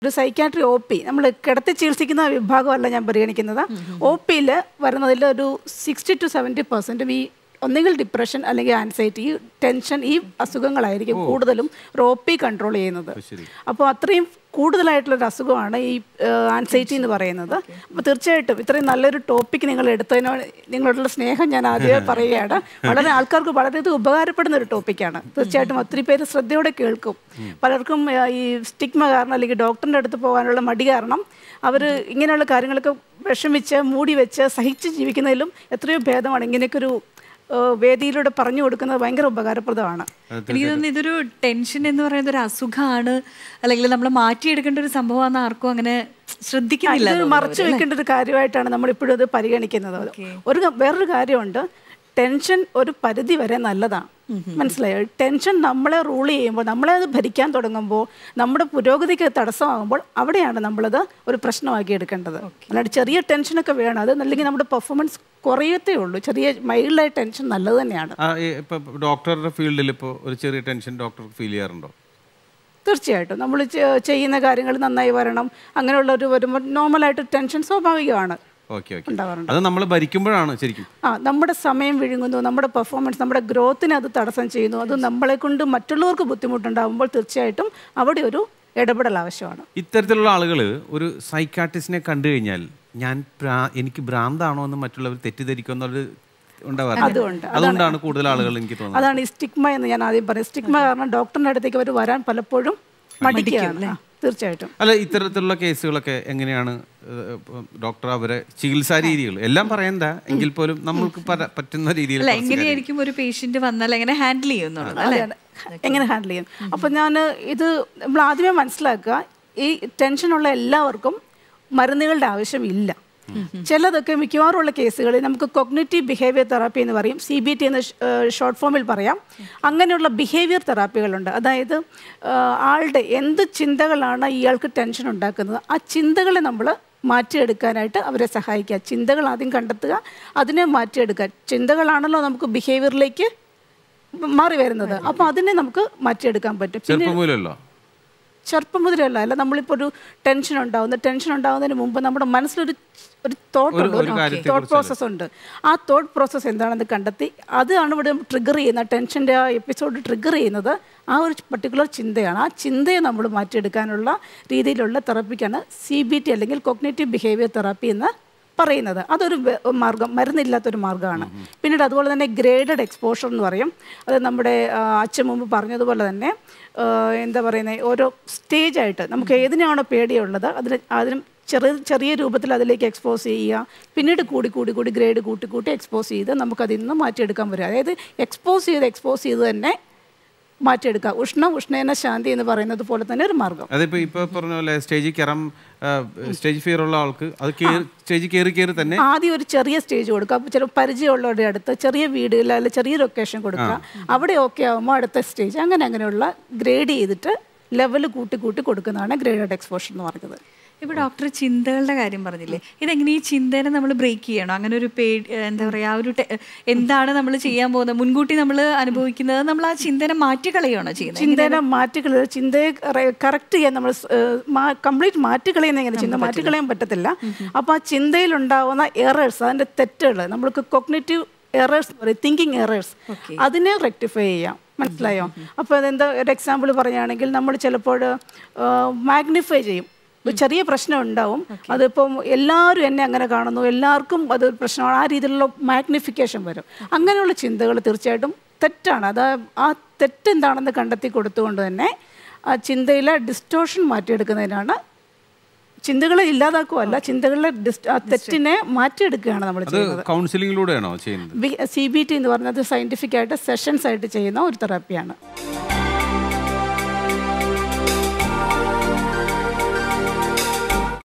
ഒരു psychiatry O P നമ്മൾ കിടത്തി ചികിത്സിക്കുന്ന വിഭാഗമല്ല ഞാൻ പരിഗണിക്കുന്നത് ഒ പിയിൽ വരുന്നതിൽ ഒരു സിക്സ്റ്റി ടു സെവൻറ്റി പെർസെൻറ്റും ഈ ഒന്നുകിൽ ഡിപ്രഷൻ അല്ലെങ്കിൽ ആൻസൈറ്റി ഈ ടെൻഷൻ ഈ അസുഖങ്ങളായിരിക്കും കൂടുതലും ഒരു ഒ പി കൺട്രോൾ ചെയ്യുന്നത് അപ്പോൾ അത്രയും കൂടുതലായിട്ടുള്ളൊരു അസുഖമാണ് ഈ ആൻസൈറ്റി എന്ന് പറയുന്നത് അപ്പോൾ തീർച്ചയായിട്ടും ഇത്രയും നല്ലൊരു ടോപ്പിക് നിങ്ങൾ എടുത്തതിനോട് നിങ്ങളോടുള്ള സ്നേഹം ഞാൻ ആദ്യമേ പറയുകയാണ് വളരെ ആൾക്കാർക്ക് വളരെ ഇത് ഉപകാരപ്പെടുന്ന ഒരു ടോപ്പിക്കാണ് തീർച്ചയായിട്ടും ഒത്തിരി പേര് ശ്രദ്ധയോടെ കേൾക്കും പലർക്കും ആ, ഈ സ്റ്റിഗ്മ കാരണം അല്ലെങ്കിൽ ഡോക്ടറിൻ്റെ അടുത്ത് പോകാനുള്ള മടി കാരണം അവർ ഇങ്ങനെയുള്ള കാര്യങ്ങളൊക്കെ വിഷമിച്ച് മൂടി വെച്ച് സഹിച്ച് ജീവിക്കുന്നതിലും എത്രയോ ഭേദമാണ് ഇങ്ങനെയൊക്കെ ഒരു ആ, വേദിയിലൂടെ പറഞ്ഞു കൊടുക്കുന്നത് ഭയങ്കര ഉപകാരപ്രദമാണ് എനിക്ക് തോന്നുന്നു ഇതൊരു ടെൻഷൻ എന്ന് പറയുന്നത് ഒരു അസുഖമാണ് അല്ലെങ്കിൽ നമ്മൾ മാറ്റിയെടുക്കേണ്ട ഒരു സംഭവമാണെന്ന് ആർക്കും അങ്ങനെ ശ്രദ്ധിക്കുന്നില്ല ഇത് മറച്ചു വെക്കേണ്ട ഒരു കാര്യമായിട്ടാണ് നമ്മൾ ഇപ്പോഴും ഇത് പരിഗണിക്കുന്നത് ഒരു ക- വേറൊരു കാര്യമുണ്ട് ടെൻഷൻ ഒരു പരിധി വരെ നല്ലതാണ് മനസ്സിലായോ ടെൻഷൻ നമ്മളെ റൂൾ ചെയ്യുമ്പോൾ നമ്മളെ അത് ഭരിക്കാൻ തുടങ്ങുമ്പോൾ നമ്മുടെ പുരോഗതിക്ക് തടസ്സമാകുമ്പോൾ അവിടെയാണ് നമ്മളത് ഒരു പ്രശ്നമാക്കി എടുക്കേണ്ടത് അല്ലാണ്ട് ചെറിയ ടെൻഷനൊക്കെ വേണം അത് അല്ലെങ്കിൽ നമ്മുടെ പെർഫോമൻസ് കുറയത്തേ ഉള്ളൂ ചെറിയ മൈൽഡായ ടെൻഷൻ നല്ലത് തന്നെയാണ് ആ, ഈ ഇപ്പൊ ഡോക്ടറുടെ ഫീൽഡിൽ ഇപ്പോൾ ഒരു ചെറിയ ടെൻഷൻ ഡോക്ടർക്ക് ഫീൽ ചെയ്യാറുണ്ടോ തീർച്ചയായിട്ടും നമ്മൾ ചെയ്യുന്ന കാര്യങ്ങൾ നന്നായി വരണം അങ്ങനെയുള്ള ഒരു വരുമ്പോൾ നോർമലായിട്ട് ടെൻഷൻ സ്വാഭാവികമാണ് ഓക്കെ ഓക്കെ ഉണ്ടാവാറുണ്ട് അത് നമ്മൾ ഭരിക്കുമ്പോഴാണ് ശരിക്കും ആ നമ്മുടെ സമയം വിഴുങ്ങുന്നു നമ്മുടെ പെർഫോമൻസ് നമ്മുടെ ഗ്രോത്തിനെ അത് തടസ്സം ചെയ്യുന്നു അത് നമ്മളെ കൊണ്ട് മറ്റുള്ളവർക്ക് ബുദ്ധിമുട്ടുണ്ടാകുമ്പോൾ തീർച്ചയായിട്ടും അവിടെ ഒരു ഇടപെടൽ ആവശ്യമാണ് ഇത്തരത്തിലുള്ള ആളുകൾ ഒരു സൈക്കാട്രിസ്റ്റിനെ കണ്ടു കഴിഞ്ഞാൽ ഞാൻ ഭ്രാ- എനിക്ക് ഭ്രാന്താണോ എന്ന് മറ്റുള്ളവർ തെറ്റിദ്ധരിക്കുമെന്നുള്ളത് ഉണ്ടാവാറില്ല അതുകൊണ്ട് അതുകൊണ്ടാണ് കൂടുതൽ ആളുകൾ എനിക്ക് തോന്നുന്നത് അതാണ് ഈ സ്റ്റിഗ്മ എന്ന് ഞാൻ ആദ്യം പറയും സ്റ്റിഗ്മ കാരണം ഡോക്ടറിന്റെ അടുത്തേക്ക് അവർ വരാൻ പലപ്പോഴും മടിക്കുകയാണ് ആ, തീർച്ചയായിട്ടും അല്ല ഇത്തരത്തിലുള്ള കേസുകളൊക്കെ എങ്ങനെയാണ് ഏഹ്, ഇപ്പം ഡോക്ടർ അവരെ ചികിത്സാ രീതികൾ എല്ലാം പറയണ്ട എങ്കിൽ പോലും നമ്മൾക്ക് പല- പറ്റുന്ന രീതിയിൽ അല്ല കുറച്ച് കാര്യങ്ങൾ. എങ്ങനെയായിരിക്കും ഒരു പേഷ്യന്റ് വന്നാൽ എങ്ങനെ ഹാൻഡിൽ ചെയ്യുന്നുള്ളത് അല്ലേ അതെയാണ്. എങ്ങനെ ഹാൻഡിൽ ചെയ്യും അപ്പോൾ ഞാൻ ഇത് നമ്മൾ ആദ്യമേ മനസ്സിലാക്കുക ഈ ടെൻഷനുള്ള എല്ലാവർക്കും മരുന്നുകളുടെ ആവശ്യമില്ല ചിലതൊക്കെ മിക്കവാറും ഉള്ള കേസുകളിൽ നമുക്ക് കൊഗ്നറ്റീവ് ബിഹേവിയർ തെറാപ്പി എന്ന് പറയും സി ബി ടി എന്ന് ഷോർട്ട് ഫോമിൽ പറയാം അങ്ങനെയുള്ള ബിഹേവിയർ തെറാപ്പികളുണ്ട് അതായത് ആ, ആളുടെ എന്ത് ചിന്തകളാണ് ഇയാൾക്ക് ടെൻഷൻ ഉണ്ടാക്കുന്നത് ആ ചിന്തകളെ നമ്മൾ മാറ്റിയെടുക്കാനായിട്ട് അവരെ സഹായിക്കുക ചിന്തകൾ ആദ്യം കണ്ടെത്തുക അതിനെ മാറ്റിയെടുക്കുക ചിന്തകളാണല്ലോ നമുക്ക് ബിഹേവിയറിലേക്ക് മാറി വരുന്നത് അപ്പോൾ അതിനെ നമുക്ക് മാറ്റിയെടുക്കാൻ പറ്റും പിന്നെ ചെറുപ്പം പോലുമല്ലോ ചെറുപ്പം മുതലല്ല അല്ല നമ്മളിപ്പോൾ ഒരു ടെൻഷൻ ഉണ്ടാവുന്ന ടെൻഷൻ ഉണ്ടാവുന്നതിന് മുമ്പ് നമ്മുടെ മനസ്സിലൊരു ഒരു തോട്ട് ഉണ്ട് ഒരു ഒരു കാര്യത്തെ തോട്ട് പ്രോസസ്സ് ഉണ്ട് ആ തോട്ട് പ്രോസസ്സ് എന്താണെന്ന് കണ്ടെത്തി അതാണ് ഇവിടെ ട്രിഗർ ചെയ്യുന്ന ടെൻഷൻ്റെ ആ എപ്പിസോഡ് ട്രിഗർ ചെയ്യുന്നത് ആ ഒരു പർട്ടിക്കുലർ ചിന്തയാണ് ആ ചിന്തയെ നമ്മൾ മാറ്റിയെടുക്കാനുള്ള രീതിയിലുള്ള തെറാപ്പിക്കാണ് സി ബി ടി അല്ലെങ്കിൽ കൊഗ്നേറ്റീവ് ബിഹേവിയർ തെറാപ്പി എന്ന് പറയുന്നത് അതൊരു വെ- മാർഗം മരുന്നില്ലാത്തൊരു മാർഗ്ഗമാണ് പിന്നീട് അതുപോലെ തന്നെ ഗ്രേഡഡ് എക്സ്പോഷർ എന്ന് പറയും അത് നമ്മുടെ ആ, അച്ഛൻ മുമ്പ് പറഞ്ഞതുപോലെ തന്നെ ആ, എന്താ പറയുന്നത് ഓരോ സ്റ്റേജായിട്ട് നമുക്ക് ഏതിനാണോ പേടിയുള്ളത് അതിന് അതിനും ചെറിയ ചെറിയ രൂപത്തിൽ അതിലേക്ക് എക്സ്പോസ് ചെയ്യുക പിന്നീട് കൂടി കൂടി കൂടി ഗ്രേഡ് കൂട്ടി കൂട്ടി എക്സ്പോസ് ചെയ്ത് നമുക്കതിൽ നിന്ന് മാറ്റിയെടുക്കാൻ പറ്റും അതായത് എക്സ്പോസ് ചെയ്ത് എക്സ്പോസ് ചെയ്ത് തന്നെ മാറ്റിയെടുക്കുക ഉഷ്ണ ഉഷ്ണേന ശാന്തി എന്ന് പറയുന്നത് പോലെ തന്നെ ഒരു മാർഗം അതിപ്പോ ഇപ്പൊ പറഞ്ഞ പോലെ സ്റ്റേജിൽ കയറാൻ സ്റ്റേജ് ഫിയർ ഉള്ള ആൾക്ക് അത് സ്റ്റേജിൽ കയറി കയറി തന്നെ ആദ്യം ഒരു ചെറിയ സ്റ്റേജ് കൊടുക്കുക അപ്പോൾ ചില പരിചയമുള്ളവരുടെ അടുത്ത് ചെറിയ വീടുകളിൽ അല്ലെങ്കിൽ ചെറിയ ലൊക്കേഷൻ കൊടുക്കുക അവിടെ ഓക്കെ ആകുമ്പോൾ അടുത്ത സ്റ്റേജ് അങ്ങനെ അങ്ങനെയുള്ള ഗ്രേഡ് ചെയ്തിട്ട് ലെവൽ കൂട്ടി കൂട്ടി കൊടുക്കുന്നതാണ് ഗ്രേഡഡ് എക്സ്പോഷർ എന്ന് പറയുന്നത് ഇപ്പൊ ഡോക്ടർ ചിന്തകളുടെ കാര്യം പറഞ്ഞില്ലേ ഇതെങ്ങനെ ഈ ചിന്തേനെ നമ്മൾ ബ്രേക്ക് ചെയ്യണം അങ്ങനെ ഒരു പേ എന്താ പറയാ ആ ഒരു ടെ- എന്താണ് നമ്മൾ ചെയ്യാൻ പോകുന്നത് മുൻകൂട്ടി നമ്മൾ അനുഭവിക്കുന്നത് നമ്മൾ ആ ചിന്തനെ മാറ്റിക്കളയുകയാണോ ചെയ്യുന്നത് ചിന്തേനെ മാറ്റിക്കള ചിന്തയെ കറക്റ്റ് ചെയ്യാൻ നമ്മൾ കംപ്ലീറ്റ് മാറ്റിക്കളയുന്ന എങ്ങനെ ചിന്ത മാറ്റിക്കളയാൻ പറ്റത്തില്ല അപ്പോൾ ആ ചിന്തയിലുണ്ടാവുന്ന എറേഴ്സ് അതിൻ്റെ തെറ്റുകൾ നമ്മൾക്ക് കൊഗ്നേറ്റീവ് എറേഴ്സ് പറയും തിങ്കിങ് എറേഴ്സ് അതിനെ റെക്ടിഫൈ ചെയ്യാം മനസ്സിലായോ അപ്പോൾ അതെന്താ ഒരു എക്സാമ്പിൾ പറയുകയാണെങ്കിൽ നമ്മൾ ചിലപ്പോൾ മാഗ്നിഫൈ ചെയ്യും ഒരു ചെറിയ പ്രശ്നം ഉണ്ടാവും അതിപ്പം എല്ലാവരും എന്നെ അങ്ങനെ കാണുന്നു എല്ലാവർക്കും അത് പ്രശ്നമാണ് ആ രീതിയിലുള്ള മാഗ്നിഫിക്കേഷൻ വരും അങ്ങനെയുള്ള ചിന്തകൾ തീർച്ചയായിട്ടും തെറ്റാണ് അത് ആ തെറ്റ് എന്താണെന്ന് കണ്ടെത്തി കൊടുത്തുകൊണ്ട് തന്നെ ആ ചിന്തയിലെ ഡിസ്റ്റോഷൻ മാറ്റിയെടുക്കുന്നതിനാണ് ചിന്തകളെ ഇല്ലാതാക്കുമല്ല ചിന്തകളിലെ ഡിസ് ആ തെറ്റിനെ മാറ്റിയെടുക്കുകയാണ് നമ്മൾ അത് ചെയ്യുന്നത് കൗൺസിലിങ്ങിലൂടെയാണോ ചെയ്യുന്നത് സി ബി ടി എന്ന് പറയുന്നത് സയൻറ്റിഫിക് ആയിട്ട് സെഷൻസ് ആയിട്ട് ചെയ്യുന്ന ഒരു തെറാപ്പിയാണ്